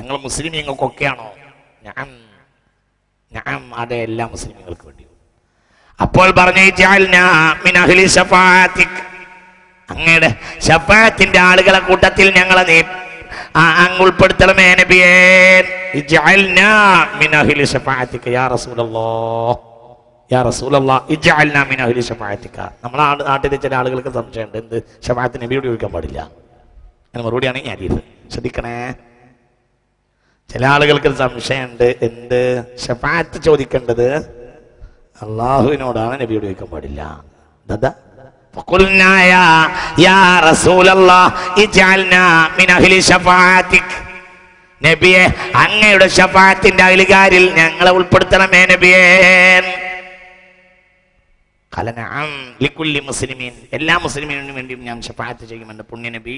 ഞങ്ങൾ മുസ്ലിമീങ്ങൾക്കൊക്കെയാണോ ഞാൻ ഞാൻ അതെ എല്ലാ മുസ്ലിമീങ്ങൾക്ക് വേണ്ടി അപ്പോൾ പറഞ്ഞു "ജഅൽനാ മിൻ അഹ്ലി ശഫാഅത്തിക്." അങ്ങയുടെ ഷഫാത്തിന്റെ ആളുകളെ കൂട്ടത്തിൽ ഞങ്ങളെ നീ ആ, അങ്ങ് ഉൾപ്പെടുത്തണമേ നബിയേ ഇജ്അൽനാ മിൻ അഹ്ലി ശഫാഅത്തിക യാ റസൂലല്ലാഹ് യാ റസൂലല്ലാഹ് ഇജ്അൽനാ മിൻ അഹ്ലി ശഫാഅത്തിക നമ്മളെ നാട് നാട്ടിലെ ചില ആളുകൾക്ക് സംശയമുണ്ട് എന്ത് ഷഫാഅത്ത് നബിയോട് ചോദിക്കാൻ പാടില്ല അങ്ങനെ മറുപടിയാണ് ഈ ഹദീസ് ശ്രദ്ധിക്കണേ ചില ആളുകൾക്ക് ഒരു സംശയമുണ്ട് എന്ത് ഷഫാഅത്ത് ചോദിക്കേണ്ടത് അള്ളാഹുവിനോടാണ് നബിയോട് ചോദിക്കാൻ പാടില്ല ദാദാ فقلنا يا يا رسول الله اجعلنا من اهل شفاعتك നബിയെ അങ്ങയുടെ ഷഫാത്തിന്റെ അയലുകാരിൽ ഞങ്ങളെ ഉൾപ്പെടുത്തണമേ നബിയേ കലനഅം ലിക്കുല്ലി മുസ്ലിമീൻ എല്ലാ മുസ്ലിമീനും വേണ്ടിയും ഞാൻ ഷഫാത്ത് ചെയ്യുമെന്ന് പുണ്യ നബി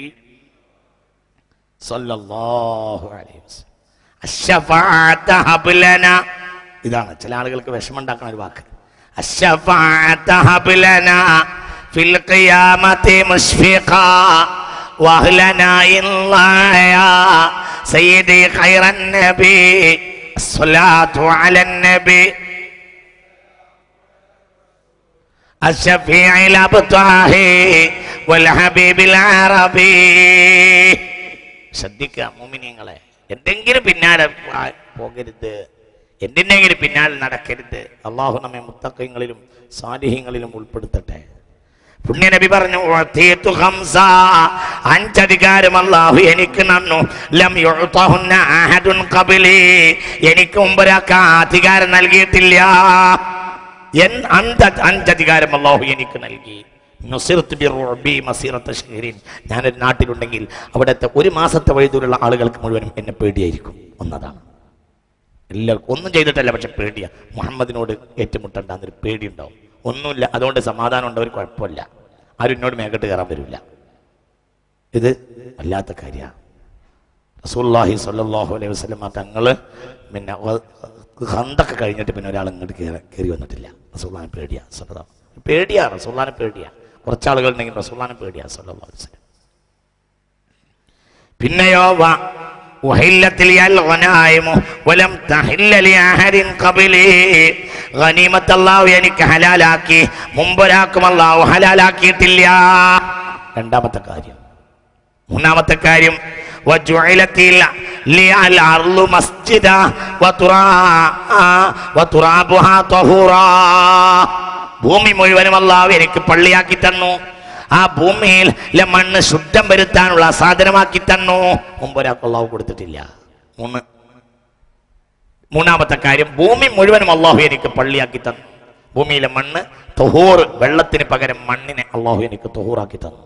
സല്ലല്ലാഹു അലൈഹി വസല്ലം അശ്ശഫാഅത്ത ഹബ്ലന ഇതാണ് ചില ആളുകൾക്ക് വിഷമുണ്ടാക്കുന്ന ഒരു വാക്ക് അശ്ശഫാഅത്ത ഹബ്ലന ഫിൽ ഖിയാമത്തി മുശ്ഫിഖാ വഹ്ലന ഇല്ലായ സയ്യിദി ഖൈറൻ നബി الصلاة على النبي الشفيع الأبطاهي والحبيب العربي ശ്രദ്ധിക്കുക മോമിനിയങ്ങളെ എന്തെങ്കിലും പിന്നാലെ ആ- പോകരുത് എന്തിനെങ്കിലും പിന്നാലെ നടക്കരുത് അള്ളാഹു നമ്മെ മുത്തക്കങ്ങളിലും സാലിഹ്യങ്ങളിലും ഉൾപ്പെടുത്തട്ടെ പുണ്യനബി പറഞ്ഞു "ഉഅ്തീതു ഖംസ." അഞ്ചധികാരം അള്ളാഹു എനിക്ക് നന്നു ലം യുഅ്തഹുന്ന അഹദുൻ ഖബ്ലി എനിക്ക് മുമ്പൊരാൾക്ക് ആ അധികാരം നൽകിയിട്ടില്ല എൻ അന്ത അഞ്ചധികാരം അള്ളാഹു എനിക്ക് നൽകി നുസിറത്ത് ബിറുഅബി മസീറത്ത് ഷഹരീൻ ഞാനൊരു നാട്ടിലുണ്ടെങ്കിൽ അവിടുത്തെ ഒരു മാസത്തെ വഴിദൂരുള്ള ആളുകൾക്ക് മുഴുവനും എന്നെ പേടിയായിരിക്കും ഒന്നതാണ് എല്ലാവർക്കും ഒന്നും ചെയ്തിട്ടല്ല പക്ഷെ പേടിയാ മുഹമ്മദിനോട് ഏറ്റുമുട്ടണ്ട എന്നൊരു പേടി ഉണ്ടാവും ഒന്നുമില്ല അതുകൊണ്ട് സമാധാനം ഉണ്ടവർ കുഴപ്പമില്ല ആരും എന്നോട് മേഘട്ട് കയറാൻ വരില്ല ഇത് വല്ലാത്ത കാര്യമാണ് റസൂല്ലാഹി സ്വല്ലല്ലാഹു അലൈഹി വസല്ലം തങ്ങൾ പിന്നെ ഹന്തൊക്കെ കഴിഞ്ഞിട്ട് പിന്നെ ഒരാൾ ഇങ്ങോട്ട് കയറി കയറി വന്നിട്ടില്ല റസൂല്ലാനെ പേടിയാ സ്വല്ലല്ലാഹു പേടിയാ റസൂല്ലാനെ പേടിയാ കുറച്ചാളുകൾ ഉണ്ടെങ്കിൽ റസൂല്ലാനെ പേടിയാ സ്വല്ലല്ലാഹു അലൈഹി വസല്ലം പിന്നെയോ വ وحلت لي الغنائم ولم تحل لأحد قبلي غنيمة الله എനിക്ക് ഹലാലാക്കി മുമ്പൊരാക്കും അള്ളാഹു ഹലാലാക്കിയിട്ടില്ല രണ്ടാമത്തെ കാര്യം മൂന്നാമത്തെ കാര്യം وجعلت لي الأرض مسجدا وترا- وترابها طهورا ഭൂമി മുഴുവനും അള്ളാഹു എനിക്ക് പള്ളിയാക്കി തന്നു ആ ഭൂമിയിൽ ലെ മണ്ണ് ശുദ്ധം വരുത്താനുള്ള സാധനമാക്കി തന്നു മുമ്പ് ഒരാൾക്ക് അള്ളാഹു കൊടുത്തിട്ടില്ല മൂന്ന് മൂന്നാമത്തെ കാര്യം ഭൂമി മുഴുവനും അള്ളാഹു എനിക്ക് പള്ളിയാക്കി തന്നു ഭൂമിയിലെ മണ്ണ് തൊഹൂർ വെള്ളത്തിന് പകരം മണ്ണിനെ അള്ളാഹു എനിക്ക് തൊഹൂറാക്കി തന്നു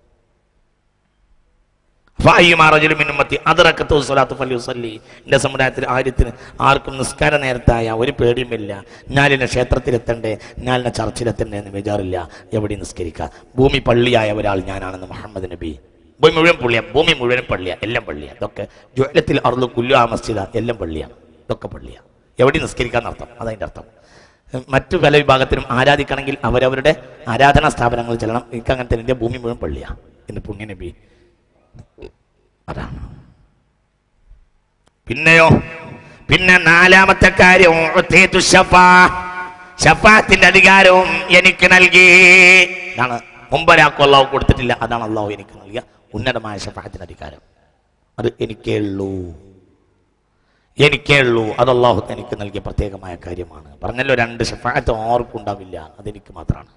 എന്റെ സമുദായത്തിൽ ആര്യത്തിന് ആർക്കും നിസ്കാര നേരത്തായ ഒരു പേടിയുമില്ല ഞാലിനെ ക്ഷേത്രത്തിലെത്തണ്ടേ ഞാലിനെ ചർച്ചിലെത്തണ്ടേ എന്ന് വിചാറില്ല എവിടെ നിസ്കരിക്കാം ഭൂമി പള്ളിയായ ഒരാൾ ഞാനാണെന്ന് മുഹമ്മദ് നബി ഭൂമി മുഴുവൻ പള്ളിയാ ഭൂമി മുഴുവൻ പള്ളിയാ എല്ലാം പള്ളിയാ ഇതൊക്കെ ജ്വലത്തിൽ അറുതു കുല്ലു ആ മസ്ജിദ എല്ലാം പള്ളിയാ ഇതൊക്കെ പള്ളിയാ എവിടെ നിസ്കരിക്കാൻ അർത്ഥം അതതിൻ്റെ അർത്ഥം മറ്റു പല വിഭാഗത്തിനും ആരാധിക്കണമെങ്കിൽ അവരവരുടെ ആരാധനാ സ്ഥാപനങ്ങളിൽ ചെല്ലണം എനിക്ക് അങ്ങനത്തെ എൻ്റെ ഭൂമി മുഴുവൻ പള്ളിയാ എന്ന് പുണ്യ നബി അതാണ് പിന്നെയോ പിന്നെ നാലാമത്തെ കാര്യം ഉഅ്തീതു ശഫാ. ശഫാത്തിന്റെ അധികാരവും എനിക്ക് നൽകി ഇതാണ് മുമ്പൊരാൾക്കും അള്ളാഹു കൊടുത്തിട്ടില്ല അതാണ് അള്ളാഹു എനിക്ക് നൽകിയ ഉന്നതമായ ശഫാത്തിന്റെ അധികാരം അത് എനിക്കേ ഉള്ളൂ എനിക്കേ ഉള്ളൂ അത് അള്ളാഹു എനിക്ക് നൽകിയ പ്രത്യേകമായ കാര്യമാണ് പറഞ്ഞല്ലോ രണ്ട് ഷഫാത്ത് ആർക്കും ഉണ്ടാവില്ല അതെനിക്ക് മാത്രമാണ്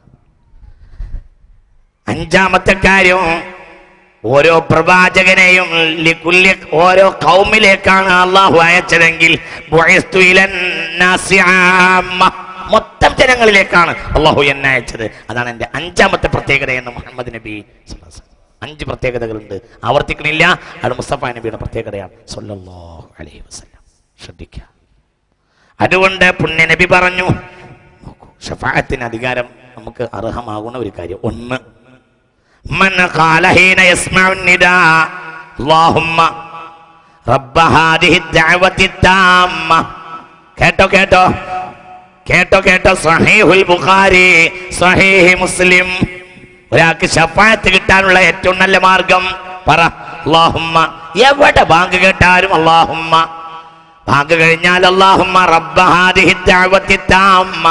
അഞ്ചാമത്തെ കാര്യം ഓരോ പ്രവാചകനെയും ലിക്കുല്യ ഓരോ കൗമിലേക്കാണ് അള്ളാഹു അയച്ചതെങ്കിൽ ബുഇസ്തു ഇലൻ നാസി ആമ്മ. മൊത്തം ജനങ്ങളിലേക്കാണ് അള്ളാഹു എന്നെ അയച്ചത് അതാണ് എൻ്റെ അഞ്ചാമത്തെ പ്രത്യേകത എന്ന് മുഹമ്മദ് നബി സ്വല്ലല്ലാഹു അലൈഹി വസല്ലം. അഞ്ച് പ്രത്യേകതകളുണ്ട് ആവർത്തിക്കണില്ല അത് മുസ്തഫ നബിയുടെ പ്രത്യേകതയാണ് സല്ലല്ലാഹു അലൈഹി വസല്ലം ശ്രദ്ധിക്കുക അതുകൊണ്ട് പുണ്യ നബി പറഞ്ഞു നോക്കൂ ഷഫാഅത്തിന് അധികാരം നമുക്ക് അർഹമാകുന്ന ഒരു കാര്യം ഒന്ന് من قال حين يسمع النداء اللهم رب هذه الدعوة التامة കേട്ടോ കേട്ടോ കേട്ടോ കേട്ടോ സഹീഹുൽ ബുഖാരി സഹീഹ് മുസ്ലിം ഒരാൾക്ക് ഷഫായത്ത് കിട്ടാനുള്ള ഏറ്റവും നല്ല മാർഗം പറ അല്ലാഹുമ്മ എവിടെ ബാങ്ക് കേട്ടാലും അള്ളാഹുമ്മ ബാങ്ക് കഴിഞ്ഞാൽ അള്ളാഹുമ്മ റബ്ബ ഹാദിഹി ദഅവത്തി താമ്മ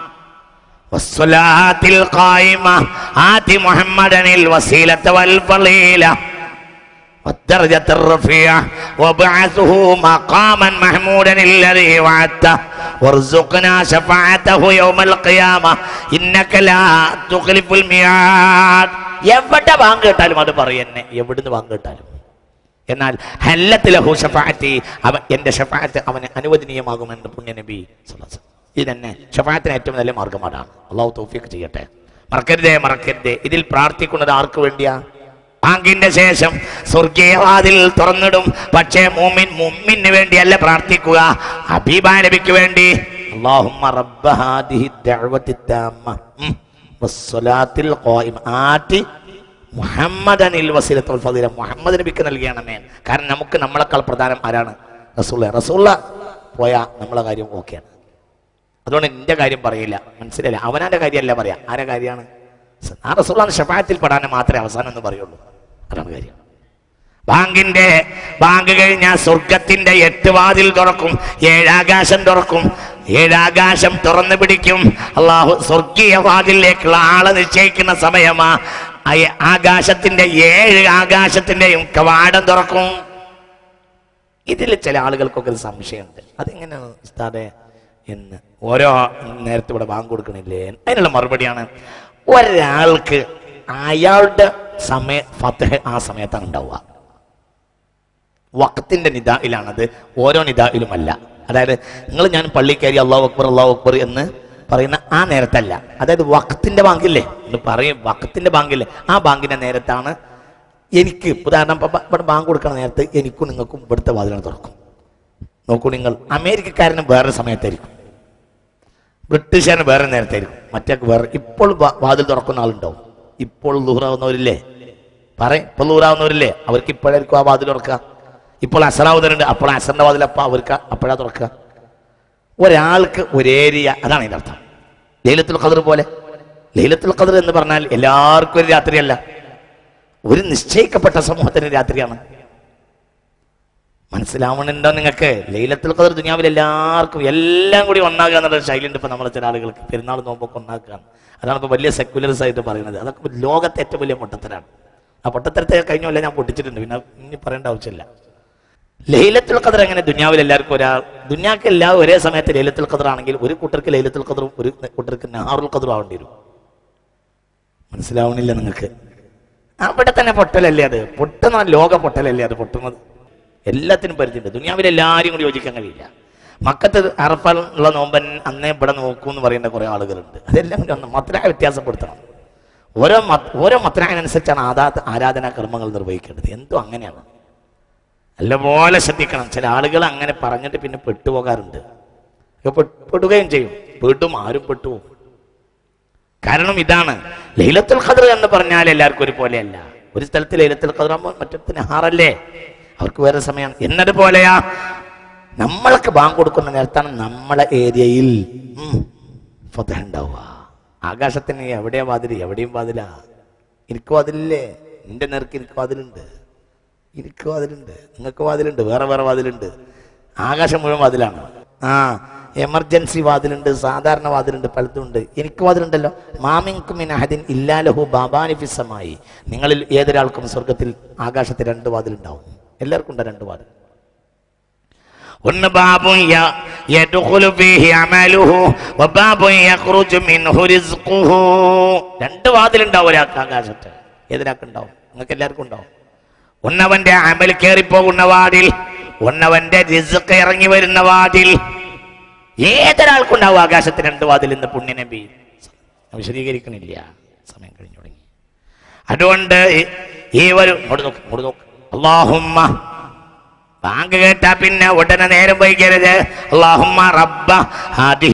والصلاة القائمة آت محمدا الوسيلة والفضيلة والدرجة الرفيعة وابعثه مقاما محمودا الذي وعدته وارزقنا شفاعته يوم القيامة إنك لا تخلف الميعاد എവിടെ ബാങ്ക് കേട്ടാലും അത് പറയുന്നെ എവിടുന്ന് ബാങ്ക് കേട്ടാലും എന്നാൽ ഹല്ലത്തിലഹു ഷഫാഅത്തി അവൻ എൻ്റെ ഷഫാഅത്ത് അവന് അനുവദനീയമാകുമെന്ന് പുണ്യനബി സ്വല്ലല്ലാഹു അലൈഹി വസല്ലം. ഇത് തന്നെ ഷഫാഅത്തിന് ഏറ്റവും നല്ല മാർഗം അതാണ് അള്ളാഹു തൗഫീഖ് ചെയ്യട്ടെ മറക്കരുതേ മറക്കരുതേ ഇതിൽ പ്രാർത്ഥിക്കുന്നത് ആർക്ക് വേണ്ടിയാ ബാങ്കിന്റെ ശേഷം സ്വർഗീയ വാതിൽ തുറന്നിടും പക്ഷേ മൂമിൻ മുമ്മിന് വേണ്ടിയല്ല പ്രാർത്ഥിക്കുക ഹബീബാ നബിക്ക് വേണ്ടി അല്ലാഹുമ്മ റബ്ബ ഹാദിഹി ദഅവത്തി താമ്മ ഉം. വസ്സലാത്തിൽ ഖായിമ ആറ്റി മുഹമ്മദനിൽ വസീലത്തുൽ ഫദീല മുഹമ്മദ് നബിക്ക് നൽകണമേ കാരണം നമുക്ക് നമ്മളെക്കാൾ പ്രധാനം ആരാണ് റസൂള്ള റസൂള്ള പോയാ നമ്മളെ കാര്യം ഓക്കെയാണ് അതുകൊണ്ട് എൻ്റെ കാര്യം പറയില്ല മനസ്സിലായില്ല അവനാന്റെ കാര്യമല്ല പറയാ ആരെ കാര്യമാണ് ആ റസൂള്ള ഷഫായത്തിൽ പെടാൻ മാത്രമേ അവസാനം എന്ന് പറയുള്ളൂ അതാണ് കാര്യം ബാങ്കിന്റെ ബാങ്ക് കഴിഞ്ഞാൽ സ്വർഗത്തിന്റെ എട്ട് വാതിൽ തുറക്കും ഏഴാകാശം തുറക്കും ഏഴാകാശം തുറന്നു പിടിക്കും അള്ളാഹു സ്വർഗീയ വാതിലിലേക്കുള്ള ആളെ നിശ്ചയിക്കുന്ന സമയമാ ആ ആകാശത്തിന്റെ ഏഴ് ആകാശത്തിന്റെയും കവാടം തുറക്കും ഇതിൽ ചില ആളുകൾക്കൊക്കെ ഒരു സംശയമുണ്ട് അതെങ്ങനെയാണ് ഉസ്താദെ എന്ന് ഓരോ നേരത്തെ ഇവിടെ ബാങ്ക് കൊടുക്കണില്ലേ അതിനുള്ള മറുപടിയാണ് ഒരാൾക്ക് അയാളുടെ സമയ ഫത്തഹ് ആ സമയത്താണ് ഉണ്ടാവുക വക്തിന്റെ നിദായിലാണത് ഓരോ നിദായിലുമല്ല അതായത് നിങ്ങൾ ഞാൻ പള്ളി കയറി അള്ളാഹു അക്ബർ അള്ളാഹു അക്ബർ എന്ന് പറയുന്ന ആ നേരത്തല്ല അതായത് വക്തിന്റെ ബാങ്കില്ലേ എന്ന് പറയും വക്തിന്റെ ബാങ്കില്ലേ ആ ബാങ്കിന്റെ നേരത്താണ് എനിക്ക് ഉദാഹരണം ഇപ്പൊ ബ- ഇവിടെ ബാങ്ക് കൊടുക്കുന്ന നേരത്ത് എനിക്കും നിങ്ങൾക്കും ഇവിടുത്തെ വാതിലാണ് തുറക്കും നോക്കൂ നിങ്ങൾ അമേരിക്കക്കാരന് വേറെ സമയത്തായിരിക്കും ബ്രിട്ടീഷുകാരന് വേറെ നേരത്തായിരിക്കും മറ്റേ വേറെ ഇപ്പോൾ വാ- വാതിൽ തുറക്കുന്ന ആളുണ്ടാവും ഇപ്പോൾ ലൂറാവുന്നവരില്ലേ പറയും ഇപ്പോൾ ലൂറാവുന്നവരില്ലേ അവർക്ക് ഇപ്പോഴായിരിക്കും ആ വാതിൽ തുറക്കുക ഇപ്പോൾ അസറാവുന്നവരുണ്ട് അപ്പോൾ അസറിന്റെ വാതിൽ അപ്പം അവർക്ക് അപ്പോഴാ തുറക്കുക ഒരാൾക്ക് ഒരേരിയ അതാണ് ഇതിന്റെ അർത്ഥം ലൈലത്തുൽ ഖദർ പോലെ ലൈലത്തുൽ ഖദർ എന്ന് പറഞ്ഞാൽ എല്ലാവർക്കും ഒരു രാത്രിയല്ല ഒരു നിശ്ചയിക്കപ്പെട്ട സമൂഹത്തിന് രാത്രിയാണ് മനസ്സിലാവണുണ്ടോ നിങ്ങൾക്ക് ലൈലത്തുൽ ഖദർ ദുനിയാവിൽ എല്ലാവർക്കും എല്ലാം കൂടി ഒന്നാകുക എന്നുള്ള ശൈലിയുണ്ട് ഇപ്പൊ നമ്മളെ ചില ആളുകൾക്ക് പെരുന്നാൾ നോമ്പൊക്കെ ഒന്നാക്കുകയാണ് അതാണ് ഇപ്പൊ വലിയ സെക്യുലർസ് ആയിട്ട് പറയുന്നത് അതൊക്കെ ലോകത്തെ ഏറ്റവും വലിയ പൊട്ടത്തരാണ് ആ പൊട്ടത്തരത്തെ കഴിഞ്ഞല്ല ഞാൻ പൊട്ടിച്ചിട്ടുണ്ട് പിന്നെ ഇനി പറയേണ്ട ആവശ്യമില്ല ലൈലത്തുൽ ഖദർ എങ്ങനെ ദുനിയാവിൽ എല്ലാവർക്കും ഒരാൾ ദുനിയാക്ക് എല്ലാം ഒരേ സമയത്ത് ലൈലത്തുൽ ഖദർ ആണെങ്കിൽ ഒരു കൂട്ടർക്ക് ലൈലത്തുൽ ഖദറും ഒരു കൂട്ടർക്ക് നഹാറുൽ ഖദറും ആവേണ്ടി വരും മനസ്സിലാവണില്ല നിങ്ങൾക്ക് അവിടെ തന്നെ പൊട്ടലല്ലേ അത് പൊട്ടുന്ന ലോക പൊട്ടലല്ലേ അത് പൊട്ടുന്നത് എല്ലാത്തിനും പരിധിയുണ്ട് ദുനിയാവിൽ എല്ലാവരും കൂടി യോജിക്കാൻ കഴിയില്ല മക്കത്ത് അറഫുള്ള നോമ്പൻ അന്നേ ഇവിടെ നോക്കൂ എന്ന് പറയുന്ന കുറെ ആളുകളുണ്ട് അതെല്ലാം കൂടി ഒന്ന് മത്തനായ വ്യത്യാസപ്പെടുത്തണം ഓരോ മത് ഓരോ മത്തനായനുസരിച്ചാണ് ആദാ ആരാധനാ കർമ്മങ്ങൾ നിർവഹിക്കേണ്ടത് എന്തോ അങ്ങനെയാണ് നല്ലപോലെ ശ്രദ്ധിക്കണം ചില ആളുകൾ അങ്ങനെ പറഞ്ഞിട്ട് പിന്നെ പെട്ടുപോകാറുണ്ട് ഒക്കെ പെ- പെടുകയും ചെയ്യും പെടും ആരും പെട്ടുപോകും കാരണം ഇതാണ് ലൈലത്തുൽ ഖദർ എന്ന് പറഞ്ഞാൽ എല്ലാവർക്കും ഒരുപോലെയല്ല ഒരു സ്ഥലത്ത് ലൈലത്തുൽ ഖദർ ആകുമ്പോൾ മറ്റൊരു നഹാറല്ലേ അവർക്ക് വേറെ സമയമാണ് എന്നതുപോലെയാ നമ്മൾക്ക് ബാങ്ക് കൊടുക്കുന്ന നേരത്താണ് നമ്മളെ ഏരിയയിൽ ഉം, ഫതഹ് ഉണ്ടാവുക ആകാശത്തിന് എവിടെയാ വാതിൽ എവിടെയും വാതിലാ എനിക്ക് വാതിലില്ലേ നിന്റെ നേർക്ക് എനിക്ക് വാതിലുണ്ട് എനിക്ക് വാതിലുണ്ട് നിങ്ങൾക്ക് വാതിലുണ്ട് വേറെ വേറെ വാതിലുണ്ട് ആകാശം മുഴുവൻ വാതിലാണ് ആ എമർജൻസി വാതിലുണ്ട് സാധാരണ വാതിലുണ്ട് പലതും ഉണ്ട് എനിക്ക് വാതിലുണ്ടല്ലോ മാമിൻകും മിൻ അഹദിൻ ഇല്ലാലഹു ബാബാനി ഫിസ്സമായി നിങ്ങളിൽ ഏതൊരാൾക്കും സ്വർഗത്തിൽ ആകാശത്തിൽ രണ്ട് വാതിലുണ്ടാവും എല്ലാവർക്കും ഉണ്ട് രണ്ട് വാതിൽ ഒന്ന് ബാബുൻ യ- യദ്ഖുലു ഫീഹി അമലുഹു വബാബുൻ യഖ്റുജു മിൻഹു റിസ്ഖുഹു രണ്ട് വാതിലുണ്ടാവും ഒരാൾക്ക് ആകാശത്ത് ഏതൊരാൾക്കുണ്ടാവും നിങ്ങൾക്ക് എല്ലാവർക്കും ഉണ്ടാവും ഒന്നവന്റെ അമൽ കയറിപ്പോകുന്ന വാതിൽ ഒന്നവന്റെ റിസ്ഖ് ഇറങ്ങി വരുന്ന വാതിൽ ഏതൊരാൾക്കുണ്ടാവും ആകാശത്ത് രണ്ട് വാതിൽ എന്ന് പുണ്യനബി ഞാൻ വിശദീകരിക്കണില്ല സമയം കഴിഞ്ഞു തുടങ്ങി അതുകൊണ്ട് ഈ- ഈ ഒരു ഇങ്ങോട്ട് നോക്ക് ഇങ്ങോട്ട് നോക്ക് അള്ളാഹുമ്മ ബാങ്ക് കേട്ടാ പിന്നെ ഉടനെ നേരം വൈകരുത് അള്ളാഹുമ്മ റബ്ബ ഹാദിഹി